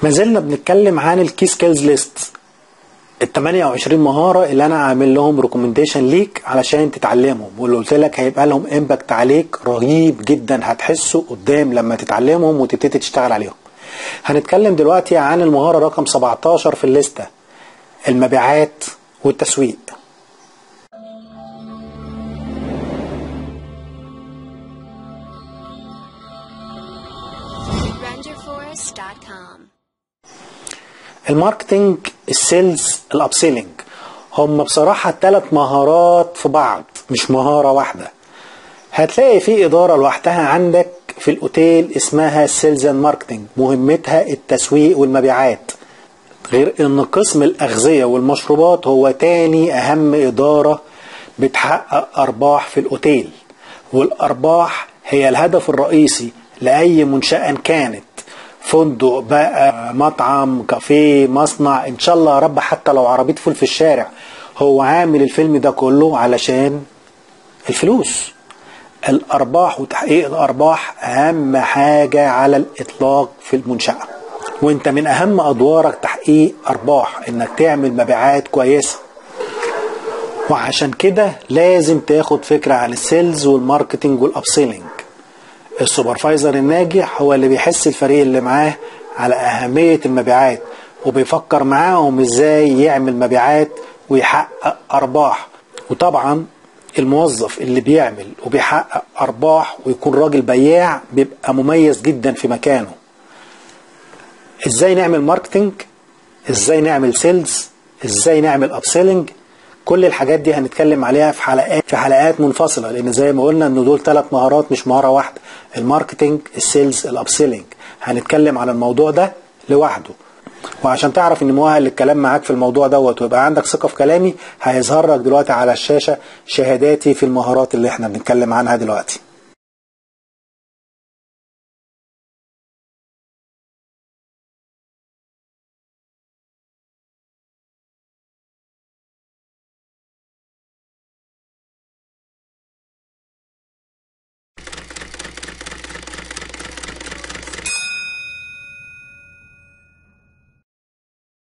ما زلنا بنتكلم عن الكي سكيلز ليست ال 28 مهاره اللي انا عامل لهم ريكومنديشن ليك علشان تتعلمهم واللي قلت لك هيبقى لهم امباكت عليك رهيب جدا هتحسه قدام لما تتعلمهم وتبتدي تشتغل عليهم هنتكلم دلوقتي عن المهاره رقم 17 في الليسته المبيعات والتسويق rangerforest.com. الماركتينج السيلز الابسيلينج هم بصراحة ثلاث مهارات في بعض مش مهارة واحدة هتلاقي في إدارة لوحدها عندك في الأوتيل اسمها سيلز اند ماركتينج مهمتها التسويق والمبيعات غير ان قسم الأغذية والمشروبات هو تاني أهم إدارة بتحقق أرباح في الأوتيل والأرباح هي الهدف الرئيسي لأي منشأة كانت فندق بقى مطعم كافيه مصنع ان شاء الله يا رب حتى لو عربيه فول في الشارع هو عامل الفيلم ده كله علشان الفلوس الارباح وتحقيق الارباح اهم حاجه على الاطلاق في المنشاه وانت من اهم ادوارك تحقيق ارباح انك تعمل مبيعات كويسه وعشان كده لازم تاخد فكره عن السيلز والماركتنج والابسيلينج السوبرفايزر الناجح هو اللي بيحس الفريق اللي معاه على أهمية المبيعات وبيفكر معاهم ازاي يعمل مبيعات ويحقق أرباح وطبعا الموظف اللي بيعمل وبيحقق أرباح ويكون راجل بياع بيبقى مميز جدا في مكانه ازاي نعمل ماركتينج ازاي نعمل سيلز ازاي نعمل ابسيلنج كل الحاجات دي هنتكلم عليها في حلقات في حلقات منفصله لان زي ما قلنا ان دول ثلاث مهارات مش مهاره واحده الماركتينج السيلز الابسيلنج هنتكلم على الموضوع ده لوحده وعشان تعرف اني مؤهل للكلام معاك في الموضوع دوت ويبقى عندك ثقه في كلامي هيظهر لك دلوقتي على الشاشه شهاداتي في المهارات اللي احنا بنتكلم عنها دلوقتي